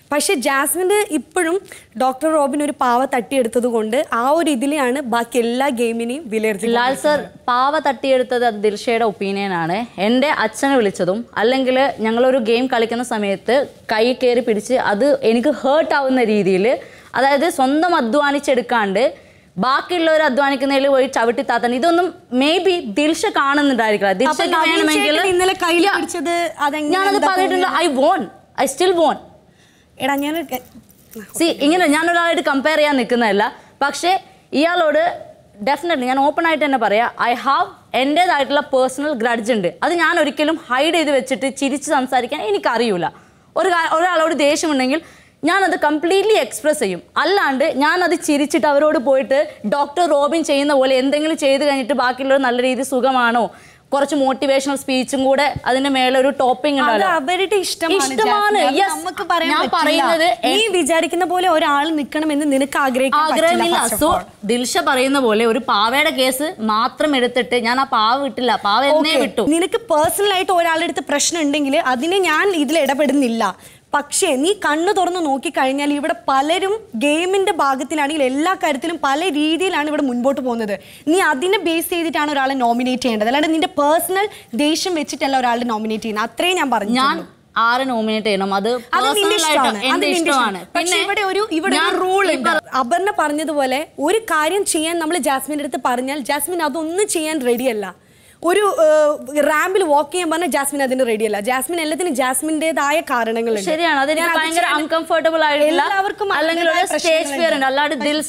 പക്ഷെ ജാസ്മിന് ഇപ്പോഴും doctor Robin ഒരു പാവ തട്ടിയെടുത്തത് കൊണ്ട് ആ ഒരു ഇതിലെയാണ് ബാക്കി എല്ലാ ഗെയിമിനെയും വിലയിരുത്തി ലാൽ സർ പാവ തട്ടിയെടുത്തത് അത് ദിൽഷയുടെ ഒപ്പീനിയൻ ആണ് എൻ്റെ അച്ഛനെ വിളിച്ചതും അല്ലെങ്കിൽ ഞങ്ങളൊരു ഗെയിം കളിക്കുന്ന സമയത്ത് കൈ കയറി പിടിച്ച് അത് എനിക്ക് ഹേർട്ട് ആവുന്ന രീതിയിൽ അതായത് സ്വന്തം അധ്വാനിച്ചെടുക്കാണ്ട് ബാക്കിയുള്ളവർ അധ്വാനിക്കുന്നതിൽ പോയി ചവിട്ടി താത്തൻ ഇതൊന്നും മേ ബി ദിൽഷ കാണുന്നുണ്ടായിരിക്കില്ല അപ്പൊ ദിൽഷയ്ക്ക് നവീൻ വേണമെങ്കിൽ ചേട്ടൻ ഇന്നലെ കയ്യിൽ Yeah. പിടിച്ചത് അതെങ്ങനെ ഞാനത് എന്താ പറഞ്ഞിട്ടുണ്ട് I won I still won എടാ ഞാൻ സി ഇങ്ങനെ ഞാൻ ഒരാളായിട്ട് കമ്പയർ ചെയ്യാൻ നിൽക്കുന്നതല്ല പക്ഷേ ഇയാളോട് ഡെഫിനറ്റ്ലി ഞാൻ ഓപ്പൺ ആയിട്ട് തന്നെ പറയാം ഐ ഹാവ് എൻ്റേതായിട്ടുള്ള പേഴ്സണൽ ഗ്രഡ്ജ് ഉണ്ട് അത് ഞാൻ ഒരിക്കലും ഹൈഡ് ചെയ്ത് വെച്ചിട്ട് ചിരിച്ച് സംസാരിക്കാൻ എനിക്കറിയൂല ഒരു കാ- ഒരാളോട് ദേഷ്യമുണ്ടെങ്കിൽ ഞാനത് കംപ്ലീറ്റ്ലി എക്സ്പ്രസ് ചെയ്യും അല്ലാണ്ട് ഞാനത് ചിരിച്ചിട്ട് അവരോട് പോയിട്ട് ഡോക്ടർ റോബിൻ ചെയ്യുന്ന പോലെ എന്തെങ്കിലും ചെയ്ത് കഴിഞ്ഞിട്ട് ബാക്കിയുള്ളവർ നല്ല രീതിയിൽ സുഖമാണോ കുറച്ച് മോട്ടിവേഷണൽ സ്പീച്ചും കൂടെ അതിന്റെ മേലെ ഒരു ടോപ്പിംഗ് അത് ഉണ്ടല്ലോ അവരുടെ ഇഷ്ടമാണ് ഇഷ്ടമാണ്, ജാസ്മിൻ. അത് yes. നമുക്ക് പറയാൻ ഞാൻ പറ്റില്ല. പറയുന്നത് നീ വിചാരിക്കുന്ന പോലെ ഒരാൾ നിൽക്കണമെന്ന് നിനക്ക് ആഗ്രഹിക്കാൻ ആഗ്രഹമില്ല പറ്റില്ല, first so of all. Dilsha പറയുന്ന പോലെ ഒരു പാവയുടെ കേസ് മാത്രം എടുത്തിട്ട് ഞാൻ ആ പാവ വിട്ടില്ല പാവ എന്നേ Okay. വിട്ടു നിനക്ക് പേഴ്സണൽ ആയിട്ട് ഒരാളുടെ അടുത്ത് പ്രശ്നം ഉണ്ടെങ്കിൽ അതിനെ ഞാൻ ഇതിൽ ഇടപെടുന്നില്ല പക്ഷേ നീ കണ്ണു തുറന്ന് നോക്കിക്കഴിഞ്ഞാൽ ഇവിടെ പലരും ഗെയിമിന്റെ ഭാഗത്തിലാണെങ്കിൽ എല്ലാ കാര്യത്തിലും പല രീതിയിലാണ് ഇവിടെ മുൻപോട്ട് പോകുന്നത് നീ അതിനെ ബേസ് ചെയ്തിട്ടാണ് ഒരാളെ നോമിനേറ്റ് ചെയ്യേണ്ടത് അല്ലാണ്ട് നിന്റെ പേഴ്സണൽ ദേഷ്യം വെച്ചിട്ടല്ല ഒരാളെ നോമിനേറ്റ് ചെയ്യുന്നത് അത്രയും ഞാൻ പറഞ്ഞു ഞാൻ ആരെ നോമിനേറ്റ് ചെയ്യണം അത് അത് നിന്റെ personal ആയിട്ട് ഇഷ്ടമാണ് അത് എന്റെ നിന്റെ ഇഷ്ടമാണ് ഇഷ്ടമാണ് പക്ഷെ ഇവിടെ ഒരു ഇവിടെ ഞാൻ ഒരു റൂൾ ഈ ഉണ്ട് അപർണ പറഞ്ഞതുപോലെ ഒരു കാര്യം ചെയ്യാൻ നമ്മൾ ജാസ്മിന്റെ അടുത്ത് പറഞ്ഞാൽ ജാസ്മിൻ അതൊന്നും ചെയ്യാൻ റെഡിയല്ല ഒരു റാമ്പിൽ വാക്ക് ചെയ്യാൻ പറഞ്ഞാൽ ജാസ്മിൻ അതിന് റെഡിയല്ല ജാസ്മിൻ എല്ലാത്തിനും ജാസ്മിന്റേതായ കാരണങ്ങളുണ്ട് ശരിയാണ് അതെനിക്ക് ഞാൻ അത് ഭയങ്കര ചെയ്യാൻ- അൺകംഫർട്ടബിൾ ആയിട്ടില്ല എല്ലാവർക്കും അല്ലെങ്കിൽ ഒരു അതിന്റേതായ സ്റ്റേജ് ഫിയർ പ്രശ്നങ്ങളുണ്ട്. ഉണ്ട് അല്ലാണ്ട് ദിൽഷ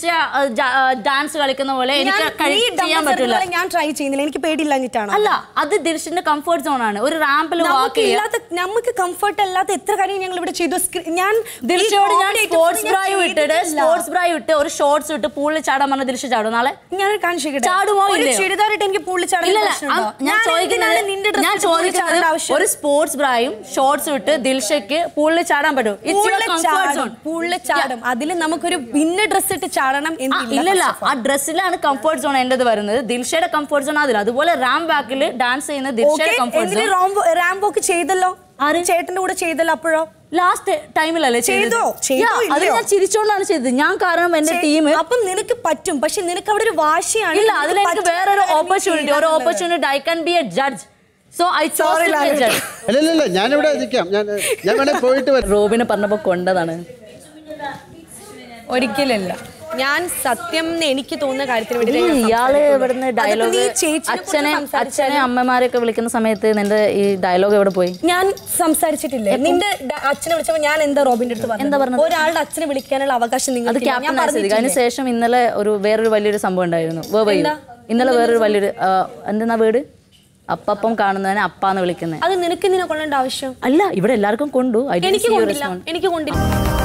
ഡാൻസ് കളിക്കുന്ന പോലെ എനിക്ക് ഞാൻ- കഴി- നീ ചെയ്യാൻ ഡമ്മ പറ്റില്ല സർക്കിൾ പോലെ ഞാൻ ട്രൈ ചെയ്യുന്നില്ല എനിക്ക് പേടിയില്ലാഞ്ഞിട്ടാണ് അല്ല അത് ദിൽഷിന്റെ കംഫർട്ട് സോൺ ആണ് ഒരു റാമ്പിൽ വാക്ക് നമുക്ക് ചെയ്യാം ഇല്ലാത്ത നമുക്ക് കംഫർട്ട് അല്ലാത്ത എത്ര കാര്യം ഞങ്ങൾ ഇവിടെ ചെയ്തു സ്ക്രീ- ഞാൻ ദിൽഷയോട് ഞാൻ ഈ comedy സ്പോർട്സ് items ബ്രായ് ഞാൻ വിട്ടിട്ട് ചെയ്തിട്ടില്ല. സ്പോർട്സ് ബ്രായ് വിട്ട് ഒരു ഷോർട്സ് വിട്ട് പൂളിൽ ചാടാൻ പറഞ്ഞ ദിൽഷ ചാടും നാളെ ഞാൻ കാണിച്ചിട്ട് ചാടുമോ ഒരു ഇല്ലയോ? ചുരിദാറിട്ട് എനിക്ക് പുള്ളി ചാടാൻ ഇല്ലല്ല, പ്രശ്നമുണ്ടോ? ആ, ഞാൻ എന്തിനാണ് നിന്റെ ചോദിക്കുന്നത് dress ഞാൻ ഇട്ട് പുള്ളി ചാടേണ്ട ചോദിക്കുന്നത് ആവശ്യം? ഒരു സ്പോർട്സ് ബ്രായും ഷോർട്സ് വിട്ട് ദിൽഷയ്ക്ക് പൂളിൽ ചാടാൻ പറ്റും It's your പുള്ളി comfort ചാടും, zone. പുള്ളി ചാടും അതിൽ നമുക്കൊരു പിന്നെ ഡ്രസ് ഇട്ട് ചാടണം ആ, എന്നില്ല ഇല്ലല്ല ആ ഡ്രസ്സിലാണ് കംഫർട്ട് സോൺ എന്റേത് വരുന്നത് ദിൽഷയുടെ കംഫർട്ട് സോൺ അതിൽ അതുപോലെ റാം ബാക്കിൽ ഡാൻസ് ചെയ്യുന്ന ദിൽഷയുടെ കംഫർട്ട് സോൺ റാംബോക്ക് ചെയ്തല്ലോ ചേട്ടന്റെ കൂടെ ചെയ്തല്ലോ അപ്പോഴോ ലാസ്റ്റ് ടൈമിലല്ലേ ചെയ്തോ? ചെയ്തോ അത് ഇല്ലയോ? ഞാൻ ചിരിച്ചോണ്ടാണ് ചെയ്തത് ഞാൻ കാരണം എന്റെ ടീം അപ്പം നിനക്ക് പറ്റും പക്ഷെ നിനക്ക് അവിടെ ഒരു വാശിയാണ് ഇല്ല നിനക്ക് അതിൽ എനിക്ക് പറ്റുന്ന വേറൊരു കാര്യം നീ ഓപ്പർച്യൂണിറ്റി ഒരു ചെയ്താലുള്ളത്. Opportunity I can be a judge so I Sorry, chose Lalettan. Judge അല്ലല്ല ഞാനിവിടെ നിൽക്കാം ഞാൻ ഞാൻ വേണേ പോയിട്ട് വരാം റോബിനെ പറഞ്ഞപ്പോ കൊണ്ടതാണ് ഒരിക്കലില്ല ഞാൻ സത്യം എന്ന് എനിക്ക് തോന്നുന്ന കാര്യത്തിന് വേണ്ടി ഈ ഇയാള് ഇവിടുന്ന് ഡയലോഗ് അച്ഛനെ അച്ഛനെ അച്ഛനെ അമ്മമാരെയൊക്കെ വിളിക്കുന്ന സമയത്ത് നിന്റെ ഈ ഡയലോഗ് എവിടെ പോയി ഞാൻ സംസാരിച്ചിട്ടില്ലേ നിന്റെ ഡ- അച്ഛനെ വിളിച്ചപ്പോ ഞാൻ എന്താ റോബിന്റെ അടുത്ത് എന്താ പറഞ്ഞത് പറഞ്ഞത്? ഒരാളുടെ അച്ഛനെ വിളിക്കാനുള്ള അവകാശം അത് നിങ്ങൾക്ക് ക്യാപ്റ്റൻ ആസിദിക അതിനുശേഷം ഇന്നലെ ഒരു വേറൊരു വലിയൊരു സംഭവം ഉണ്ടായിരുന്നു വേവയു എന്താ? ഇന്നലെ വേറൊരു വലിയൊരു ആ, എന്തെന്നാ വീട് അപ്പം കാണുന്നതിനെ അപ്പാന്ന് വിളിക്കുന്നത് അത് നിനക്ക് നിന്നെ കൊള്ളേണ്ട ആവശ്യം അല്ല ഇവിടെ എല്ലാവർക്കും കൊണ്ടു I didn't എനിക്ക് see your കൊണ്ടില്ല response. എനിക്ക് കൊണ്ടില്ല